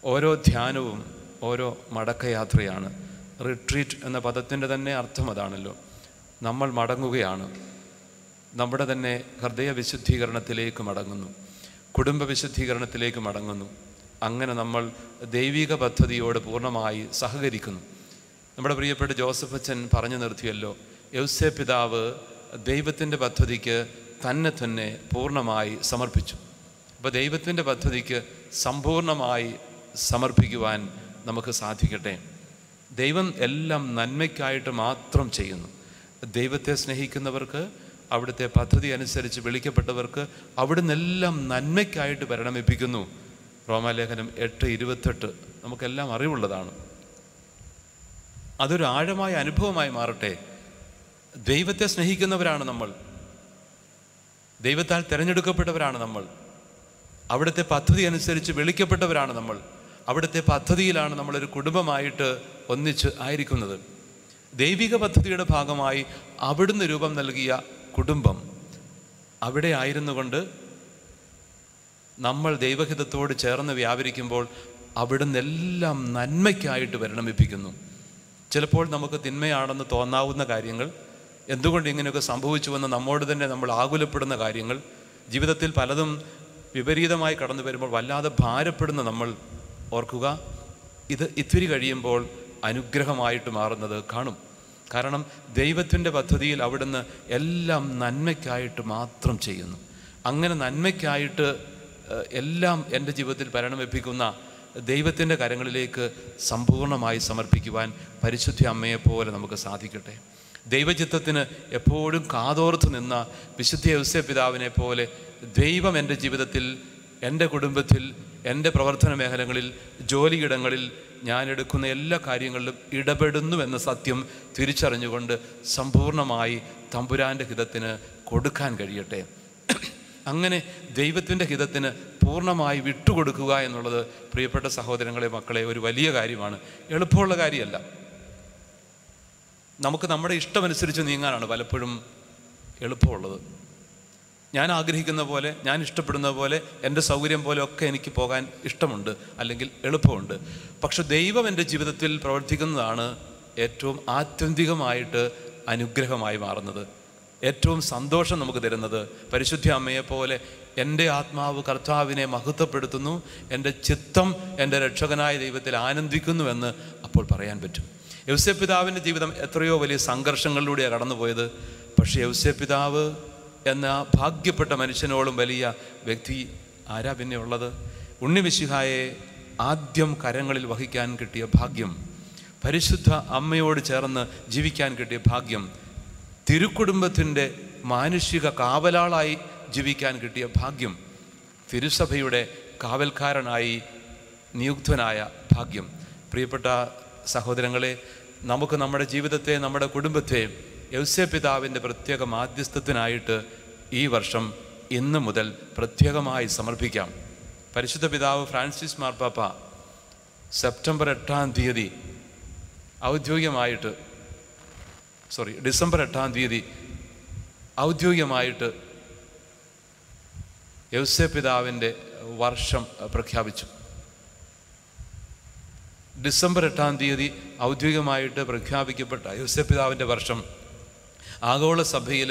ഓരോ ധ്യാനവും ഓരോ മടക്കയാത്രയാണ് റിട്രീറ്റ് എന്ന പദത്തിൻ്റെ തന്നെ അർത്ഥം അതാണല്ലോ നമ്മൾ മടങ്ങുകയാണ് നമ്മുടെ തന്നെ ഹൃദയ വിശുദ്ധീകരണത്തിലേക്ക് മടങ്ങുന്നു കുടുംബ വിശുദ്ധീകരണത്തിലേക്ക് മടങ്ങുന്നു അങ്ങനെ നമ്മൾ ദൈവിക പദ്ധതിയോട് പൂർണ്ണമായി സഹകരിക്കുന്നു നമ്മുടെ പ്രിയപ്പെട്ട ജോസഫ് അച്ഛൻ പറഞ്ഞു നിർത്തിയല്ലോ യൗസേ പിതാവ് ദൈവത്തിൻ്റെ പദ്ധതിക്ക് തന്നെ തന്നെ പൂർണ്ണമായി സമർപ്പിച്ചു അപ്പോൾ ദൈവത്തിൻ്റെ പദ്ധതിക്ക് സമ്പൂർണ്ണമായി സമർപ്പിക്കുവാൻ നമുക്ക് സാധിക്കട്ടെ ദൈവം എല്ലാം നന്മയ്ക്കായിട്ട് മാത്രം ചെയ്യുന്നു ദൈവത്തെ സ്നേഹിക്കുന്നവർക്ക് അവിടുത്തെ പദ്ധതി അനുസരിച്ച് വിളിക്കപ്പെട്ടവർക്ക് അവിടുന്ന് എല്ലാം നന്മയ്ക്കായിട്ട് പരിണമിപ്പിക്കുന്നു റോമാലേഖനം എട്ട് ഇരുപത്തെട്ട് നമുക്കെല്ലാം അറിവുള്ളതാണ് അതൊരു ആഴമായ അനുഭവമായി മാറട്ടെ ദൈവത്തെ സ്നേഹിക്കുന്നവരാണ് നമ്മൾ ദൈവത്താൽ തിരഞ്ഞെടുക്കപ്പെട്ടവരാണ് നമ്മൾ അവിടുത്തെ പദ്ധതി അനുസരിച്ച് വിളിക്കപ്പെട്ടവരാണ് നമ്മൾ അവിടുത്തെ പദ്ധതിയിലാണ് നമ്മളൊരു കുടുംബമായിട്ട് ഒന്നിച്ച് ആയിരിക്കുന്നത് ദൈവിക പദ്ധതിയുടെ ഭാഗമായി അവിടുന്ന് രൂപം നൽകിയ കുടുംബം അവിടെ ആയിരുന്നുകൊണ്ട് നമ്മൾ ദൈവഹിതത്തോട് ചേർന്ന് വ്യാപരിക്കുമ്പോൾ അവിടുന്ന് എല്ലാം നന്മയ്ക്കായിട്ട് പരിണമിപ്പിക്കുന്നു ചിലപ്പോൾ നമുക്ക് തിന്മയാണെന്ന് തോന്നാവുന്ന കാര്യങ്ങൾ എന്തുകൊണ്ട് ഇങ്ങനെയൊക്കെ സംഭവിച്ചുവെന്ന് നമ്മോട് തന്നെ നമ്മൾ ആകുലപ്പെടുന്ന കാര്യങ്ങൾ ജീവിതത്തിൽ പലതും വിപരീതമായി കടന്നു വരുമ്പോൾ വല്ലാതെ ഭാരപ്പെടുന്ന നമ്മൾ ഓർക്കുക ഇത് ഇത്തിരി കഴിയുമ്പോൾ അനുഗ്രഹമായിട്ട് മാറുന്നത് കാണും കാരണം ദൈവത്തിൻ്റെ പദ്ധതിയിൽ അവിടുന്ന് എല്ലാം നന്മയ്ക്കായിട്ട് മാത്രം ചെയ്യുന്നു അങ്ങനെ നന്മയ്ക്കായിട്ട് ഏഹ്, എല്ലാം എൻ്റെ ജീവിതത്തിൽ പരിണമിപ്പിക്കുന്ന ദൈവത്തിൻ്റെ കരങ്ങളിലേക്ക് സമ്പൂർണ്ണമായി സമർപ്പിക്കുവാൻ പരിശുദ്ധ അമ്മയെപ്പോലെ നമുക്ക് സാധിക്കട്ടെ ദൈവചിത്തത്തിന് എപ്പോഴും കാതോർത്ത് നിന്ന വിശുദ്ധ യൗസേ പിതാവിനെ പോലെ ദൈവം എൻ്റെ ജീവിതത്തിൽ എൻ്റെ കുടുംബത്തിൽ എൻ്റെ പ്രവർത്തന മേഖലകളിൽ ജോലിയിടങ്ങളിൽ ഞാൻ എടുക്കുന്ന എല്ലാ കാര്യങ്ങളിലും ഇടപെടുന്നു എന്ന സത്യം തിരിച്ചറിഞ്ഞുകൊണ്ട് സമ്പൂർണ്ണമായി തമ്പുരാൻ്റെ ഹിതത്തിന് കൊടുക്കാൻ കഴിയട്ടെ അങ്ങനെ ദൈവത്തിൻ്റെ ഹിതത്തിന് പൂർണ്ണമായി വിട്ടുകൊടുക്കുക എന്നുള്ളത് പ്രിയപ്പെട്ട സഹോദരങ്ങളെ മക്കളെ ഒരു വലിയ കാര്യമാണ് എളുപ്പമുള്ള കാര്യമല്ല നമുക്ക് നമ്മുടെ ഇഷ്ടമനുസരിച്ച് നീങ്ങാനാണ് പലപ്പോഴും എളുപ്പമുള്ളത് ഞാൻ ആഗ്രഹിക്കുന്ന പോലെ ഞാൻ ഇഷ്ടപ്പെടുന്ന പോലെ എൻ്റെ സൗകര്യം പോലെ ഒക്കെ എനിക്ക് പോകാൻ ഇഷ്ടമുണ്ട് അല്ലെങ്കിൽ എളുപ്പമുണ്ട് പക്ഷെ ദൈവം എൻ്റെ ജീവിതത്തിൽ പ്രവർത്തിക്കുന്നതാണ് ഏറ്റവും ആത്യന്തികമായിട്ട് അനുഗ്രഹമായി മാറുന്നത് ഏറ്റവും സന്തോഷം നമുക്ക് തരുന്നത് പരിശുദ്ധ അമ്മയെ പോലെ എൻ്റെ ആത്മാവ് കർത്താവിനെ മഹത്വപ്പെടുത്തുന്നു എൻ്റെ ചിത്തം എൻ്റെ രക്ഷകനായ ദൈവത്തിൽ ആനന്ദിക്കുന്നുവെന്ന് അപ്പോൾ പറയാൻ പറ്റും യൗസേ പിതാവിൻ്റെ ജീവിതം എത്രയോ വലിയ സംഘർഷങ്ങളിലൂടെയാണ് കടന്നുപോയത് പക്ഷേ യൗസേ പിതാവ് എന്ന ഭാഗ്യപ്പെട്ട മനുഷ്യനോളം വലിയ വ്യക്തി ആരാ പിന്നെ ഉള്ളത് ഉണ്ണിമിശിഹായെ ആദ്യം കരങ്ങളിൽ വഹിക്കാൻ കിട്ടിയ ഭാഗ്യം പരിശുദ്ധ അമ്മയോട് ചേർന്ന് ജീവിക്കാൻ കിട്ടിയ ഭാഗ്യം തിരുക്കുടുംബത്തിൻ്റെ മാനുഷിക കാവലാളായി ജീവിക്കാൻ കിട്ടിയ ഭാഗ്യം തിരുസഭയുടെ കാവൽക്കാരനായി നിയുക്തനായ ഭാഗ്യം പ്രിയപ്പെട്ട സഹോദരങ്ങളെ നമുക്ക് നമ്മുടെ ജീവിതത്തെ നമ്മുടെ കുടുംബത്തെ യൗസ്യ പിതാവിൻ്റെ പ്രത്യേക മാധ്യസ്ഥത്തിനായിട്ട് ഈ വർഷം ഇന്ന് മുതൽ പ്രത്യേകമായി സമർപ്പിക്കാം പരിശുദ്ധ പിതാവ് ഫ്രാൻസിസ് മാർപ്പാപ്പ സെപ്റ്റംബർ എട്ടാം തീയതി ഔദ്യോഗികമായിട്ട് സോറി ഡിസംബർ എട്ടാം തീയതി ഔദ്യോഗികമായിട്ട് യൗസ്യ പിതാവിൻ്റെ വർഷം പ്രഖ്യാപിച്ചു ഡിസംബർ എട്ടാം തീയതി ഔദ്യോഗികമായിട്ട് പ്രഖ്യാപിക്കപ്പെട്ട യൗസ്യ പിതാവിൻ്റെ വർഷം ആഗോള സഭയിൽ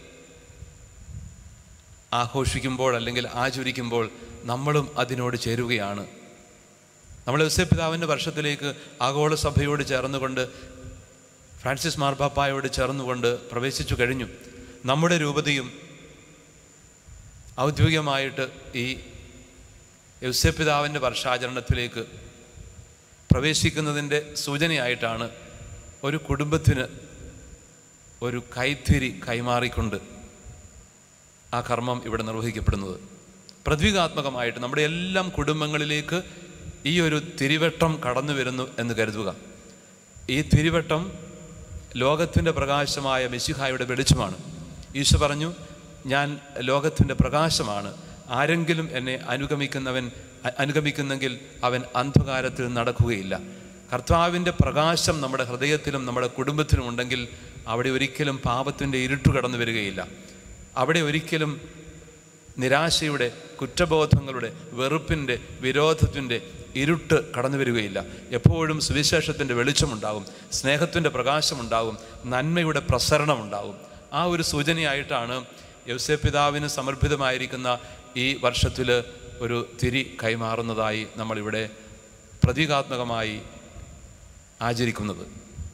ആഘോഷിക്കുമ്പോൾ അല്ലെങ്കിൽ ആചരിക്കുമ്പോൾ നമ്മളും അതിനോട് ചേരുകയാണ് നമ്മൾ യൗസ്യ പിതാവിൻ്റെ വർഷത്തിലേക്ക് ആഗോള സഭയോട് ചേർന്നുകൊണ്ട് ഫ്രാൻസിസ് മാർപ്പാപ്പായോട് ചേർന്നുകൊണ്ട് പ്രവേശിച്ചു കഴിഞ്ഞു നമ്മുടെ രൂപതയും ഔദ്യോഗികമായിട്ട് ഈ യൗസ്യപിതാവിൻ്റെ വർഷാചരണത്തിലേക്ക് പ്രവേശിക്കുന്നതിൻ്റെ സൂചനയായിട്ടാണ് ഒരു കുടുംബത്തിന് ഒരു കൈത്തിരി കൈമാറിക്കൊണ്ട് ആ കർമ്മം ഇവിടെ നിർവഹിക്കപ്പെടുന്നത് പ്രതീകാത്മകമായിട്ട് നമ്മുടെ എല്ലാം കുടുംബങ്ങളിലേക്ക് ഈ ഒരു തിരിവട്ടം കടന്നു വരുന്നു എന്ന് കരുതുക ഈ തിരിവട്ടം ലോകത്തിൻ്റെ പ്രകാശമായ മെസ്സിഹായുടെ വെളിച്ചമാണ് ഈശോ പറഞ്ഞു ഞാൻ ലോകത്തിൻ്റെ പ്രകാശമാണ് ആരെങ്കിലും എന്നെ അനുഗമിക്കുന്നവൻ അ- അനുഗമിക്കുന്നെങ്കിൽ അവൻ അന്ധകാരത്തിൽ നടക്കുകയില്ല കർത്താവിൻ്റെ പ്രകാശം നമ്മുടെ ഹൃദയത്തിലും നമ്മുടെ കുടുംബത്തിലും ഉണ്ടെങ്കിൽ അവിടെ ഒരിക്കലും പാപത്തിൻ്റെ ഇരുട്ട് കടന്നു വരികയില്ല അവിടെ ഒരിക്കലും നിരാശയുടെ കുറ്റബോധങ്ങളുടെ വെറുപ്പിൻ്റെ വിരോധത്തിൻ്റെ ഇരുട്ട് കടന്നു വരികയില്ല എപ്പോഴും സുവിശേഷത്തിൻ്റെ വെളിച്ചമുണ്ടാകും സ്നേഹത്തിൻ്റെ പ്രകാശമുണ്ടാകും നന്മയുടെ പ്രസരണമുണ്ടാകും ആ ഒരു സൂചനയായിട്ടാണ് യൗസേ പിതാവിന് സമർപ്പിതമായിരിക്കുന്ന ഈ വർഷത്തിൽ ഒരു തിരി കൈമാറുന്നതായി നമ്മളിവിടെ പ്രതീകാത്മകമായി ആചരിക്കുന്നത്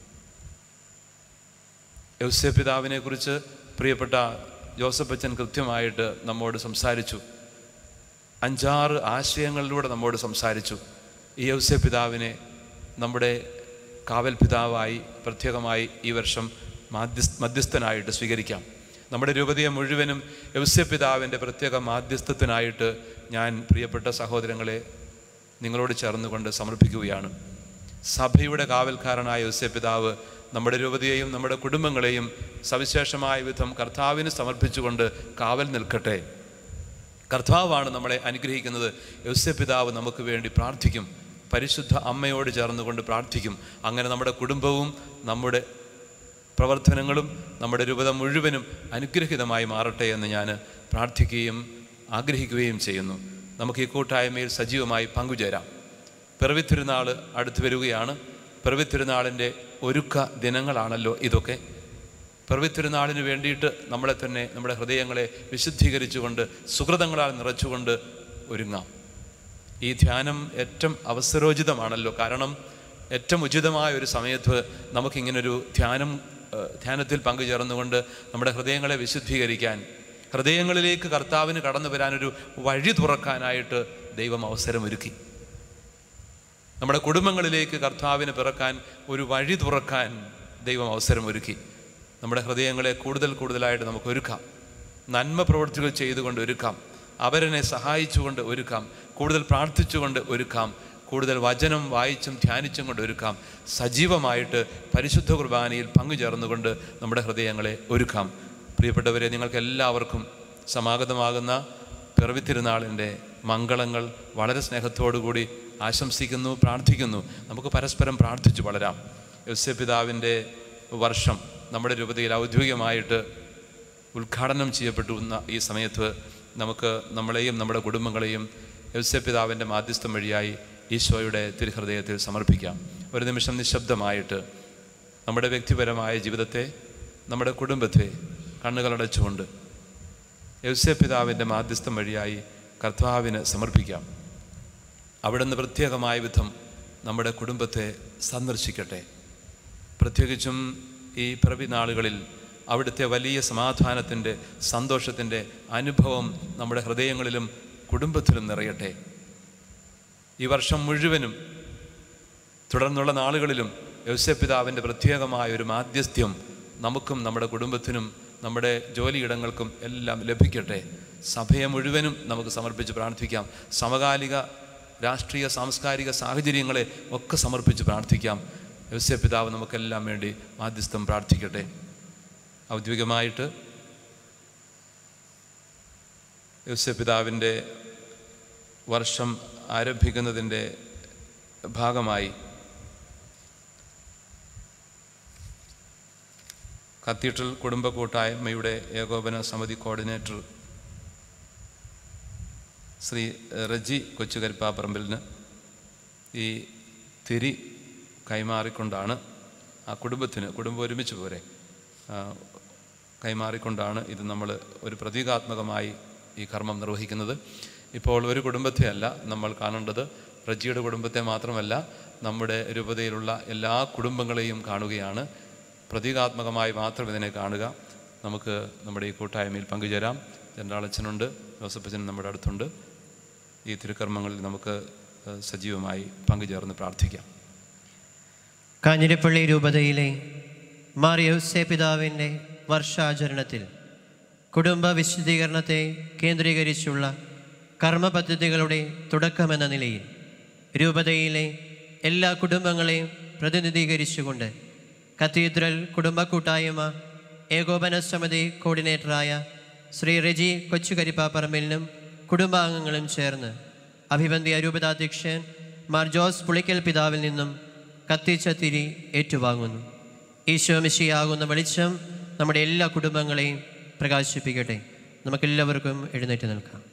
യൗസേ പിതാവിനെ കുറിച്ച് പ്രിയപ്പെട്ട ജോസഫ് അച്ഛൻ കൃത്യമായിട്ട് നമ്മോട് സംസാരിച്ചു അഞ്ചാറ് ആശയങ്ങളിലൂടെ നമ്മോട് സംസാരിച്ചു ഈ യൗസേ പിതാവിനെ നമ്മുടെ കാവൽ പിതാവായി പ്രത്യേകമായി ഈ വർഷം മാധ്യസ് മധ്യസ്ഥനായിട്ട് സ്വീകരിക്കാം നമ്മുടെ രൂപതയെ മുഴുവനും യൗസ്യ പിതാവിൻ്റെ പ്രത്യേക മാധ്യസ്ഥത്തിനായിട്ട് ഞാൻ പ്രിയപ്പെട്ട സഹോദരങ്ങളെ നിങ്ങളോട് ചേർന്നുകൊണ്ട് സമർപ്പിക്കുകയാണ് സഭയുടെ കാവൽക്കാരനായ യൗസ്യ പിതാവ് നമ്മുടെ രൂപതയെയും നമ്മുടെ കുടുംബങ്ങളെയും സവിശേഷമായ വിധം കർത്താവിന് സമർപ്പിച്ചുകൊണ്ട് കാവൽ നിൽക്കട്ടെ കർത്താവാണ് നമ്മളെ അനുഗ്രഹിക്കുന്നത് യൗസ്യ പിതാവ് നമുക്ക് വേണ്ടി പ്രാർത്ഥിക്കും പരിശുദ്ധ അമ്മയോട് ചേർന്നുകൊണ്ട് പ്രാർത്ഥിക്കും അങ്ങനെ നമ്മുടെ കുടുംബവും നമ്മുടെ പ്രവർത്തനങ്ങളും നമ്മുടെ രൂപത മുഴുവനും അനുഗ്രഹിതമായി മാറട്ടെ എന്ന് ഞാൻ പ്രാർത്ഥിക്കുകയും ആഗ്രഹിക്കുകയും ചെയ്യുന്നു നമുക്ക് ഈ കൂട്ടായ്മയിൽ സജീവമായി പങ്കുചേരാം പിറവിത്തിരുന്നാൾ അടുത്ത് വരികയാണ് പിറവിത്തിരുന്നാളിൻ്റെ ഒരുക്ക ദിനങ്ങളാണല്ലോ ഇതൊക്കെ പിറവിത്തിരുന്നാളിന് വേണ്ടിയിട്ട് നമ്മളെ തന്നെ നമ്മുടെ ഹൃദയങ്ങളെ വിശുദ്ധീകരിച്ചുകൊണ്ട് സുഹൃതങ്ങളാൽ നിറച്ചുകൊണ്ട് ഒരുങ്ങാം ഈ ധ്യാനം ഏറ്റവും അവസരോചിതമാണല്ലോ കാരണം ഏറ്റവും ഉചിതമായ ഒരു സമയത്ത് നമുക്കിങ്ങനൊരു ധ്യാനം ഏഹ്, ധ്യാനത്തിൽ പങ്കുചേർന്നുകൊണ്ട് നമ്മുടെ ഹൃദയങ്ങളെ വിശുദ്ധീകരിക്കാൻ ഹൃദയങ്ങളിലേക്ക് കർത്താവിന് കടന്നു വരാനൊരു വഴി തുറക്കാനായിട്ട് ദൈവം അവസരമൊരുക്കി നമ്മുടെ കുടുംബങ്ങളിലേക്ക് കർത്താവിന് പിറക്കാൻ ഒരു വഴി തുറക്കാൻ ദൈവം അവസരമൊരുക്കി നമ്മുടെ ഹൃദയങ്ങളെ കൂടുതൽ കൂടുതലായിട്ട് നമുക്ക് ഒരുക്കാം നന്മ പ്രവൃത്തികൾ ചെയ്തുകൊണ്ട് ഒരുക്കാം അവരനെ സഹായിച്ചുകൊണ്ട് ഒരുക്കാം കൂടുതൽ പ്രാർത്ഥിച്ചുകൊണ്ട് ഒരുക്കാം കൂടുതൽ വചനം വായിച്ചും ധ്യാനിച്ചും കൊണ്ട് ഒരുക്കാം സജീവമായിട്ട് പരിശുദ്ധ കുർബാനയിൽ പങ്കുചേർന്നുകൊണ്ട് നമ്മുടെ ഹൃദയങ്ങളെ ഒരുക്കാം പ്രിയപ്പെട്ടവരെ നിങ്ങൾക്ക് എല്ലാവർക്കും സമാഗതമാകുന്ന പിറവിത്തിരുന്നാളിൻ്റെ മംഗളങ്ങൾ വളരെ സ്നേഹത്തോടുകൂടി ആശംസിക്കുന്നു പ്രാർത്ഥിക്കുന്നു നമുക്ക് പരസ്പരം പ്രാർത്ഥിച്ചു വളരാം യൗസ്യ പിതാവിൻ്റെ വർഷം നമ്മുടെ രൂപതയിൽ ഔദ്യോഗികമായിട്ട് ഉദ്ഘാടനം ചെയ്യപ്പെട്ടുന്ന ഈ സമയത്ത് നമുക്ക് നമ്മളെയും നമ്മുടെ കുടുംബങ്ങളെയും യൗസ്യ പിതാവിൻ്റെ മാധ്യസ്ഥം വഴിയായി ഈശോയുടെ തിരുഹൃദയത്തിൽ സമർപ്പിക്കാം ഒരു നിമിഷം നിശബ്ദമായിട്ട് നമ്മുടെ വ്യക്തിപരമായ ജീവിതത്തെ നമ്മുടെ കുടുംബത്തെ കണ്ണുകളടച്ചുകൊണ്ട് യൗസ്യ പിതാവിൻ്റെ മാധ്യസ്ഥം വഴിയായി കർത്താവിന് സമർപ്പിക്കാം അവിടുന്ന് പ്രത്യേകമായ വിധം നമ്മുടെ കുടുംബത്തെ സന്ദർശിക്കട്ടെ പ്രത്യേകിച്ചും ഈ പിറവി നാളുകളിൽ അവിടുത്തെ വലിയ സമാധാനത്തിൻ്റെ സന്തോഷത്തിൻ്റെ അനുഭവം നമ്മുടെ ഹൃദയങ്ങളിലും കുടുംബത്തിലും നിറയട്ടെ ഈ വർഷം മുഴുവനും തുടർന്നുള്ള നാളുകളിലും യൗസ്യപിതാവിൻ്റെ പ്രത്യേകമായ ഒരു മാധ്യസ്ഥ്യം നമുക്കും നമ്മുടെ കുടുംബത്തിനും നമ്മുടെ ജോലിയിടങ്ങൾക്കും എല്ലാം ലഭിക്കട്ടെ സഭയെ മുഴുവനും നമുക്ക് സമർപ്പിച്ച് പ്രാർത്ഥിക്കാം സമകാലിക രാഷ്ട്രീയ സാംസ്കാരിക സാഹചര്യങ്ങളെ ഒക്കെ സമർപ്പിച്ച് പ്രാർത്ഥിക്കാം യൗസ്യപിതാവ് നമുക്കെല്ലാം വേണ്ടി മാധ്യസ്ഥം പ്രാർത്ഥിക്കട്ടെ ഔദ്യോഗികമായിട്ട് യൗസ്യപിതാവിൻ്റെ വർഷം ആരംഭിക്കുന്നതിൻ്റെ ഭാഗമായി കത്തീഡ്രൽ കുടുംബ കൂട്ടായ്മയുടെ ഏകോപന സമിതി കോർഡിനേറ്റർ ശ്രീ റജി കൊച്ചുകരിപ്പാപ്പറമ്പിലിന് ഈ തിരി കൈമാറിക്കൊണ്ടാണ് ആ കുടുംബത്തിന് കുടുംബം ഒരുമിച്ച് പോരെ ആ, കൈമാറിക്കൊണ്ടാണ് ഇത് നമ്മൾ ഒരു പ്രതീകാത്മകമായി ഈ കർമ്മം നിർവഹിക്കുന്നത് ഇപ്പോൾ ഒരു കുടുംബത്തെ അല്ല നമ്മൾ കാണേണ്ടത് റജിയുടെ കുടുംബത്തെ മാത്രമല്ല നമ്മുടെ രൂപതയിലുള്ള എല്ലാ കുടുംബങ്ങളെയും കാണുകയാണ് പ്രതീകാത്മകമായി മാത്രം ഇതിനെ കാണുക നമുക്ക് നമ്മുടെ ഈ കൂട്ടായ്മയിൽ പങ്കുചേരാം ജനറാളച്ചനുണ്ട് ജോസഫച്ചൻ നമ്മുടെ അടുത്തുണ്ട് ഈ തിരുക്കർമ്മങ്ങളിൽ നമുക്ക് ഏഹ്, സജീവമായി പങ്കുചേർന്ന് പ്രാർത്ഥിക്കാം കാഞ്ഞിരപ്പള്ളി രൂപതയിലെ മാറിയോസെ പിതാവിൻ്റെ വർഷാചരണത്തിൽ കുടുംബ വിശുദ്ധീകരണത്തെ കേന്ദ്രീകരിച്ചുള്ള കർമ്മ പദ്ധതികളുടെ തുടക്കമെന്ന നിലയിൽ രൂപതയിലെ എല്ലാ കുടുംബങ്ങളെയും പ്രതിനിധീകരിച്ചുകൊണ്ട് കത്തീഡ്രൽ കുടുംബ കൂട്ടായ്മ ഏകോപന സമിതി കോർഡിനേറ്ററായ ശ്രീ റെജി കൊച്ചുകരിപ്പാപ്പറമ്പിലിനും കുടുംബാംഗങ്ങളും ചേർന്ന് അഭിബന്ധിയ രൂപതാധ്യക്ഷൻ മാർ ജോസ് പുളിക്കൽ പിതാവിൽ നിന്നും കത്തിച്ച തിരി ഏറ്റുവാങ്ങുന്നു ഈശോ മിശിയാകുന്ന വെളിച്ചം നമ്മുടെ എല്ലാ കുടുംബങ്ങളെയും പ്രകാശിപ്പിക്കട്ടെ നമുക്കെല്ലാവർക്കും എഴുന്നേറ്റ് നിൽക്കാം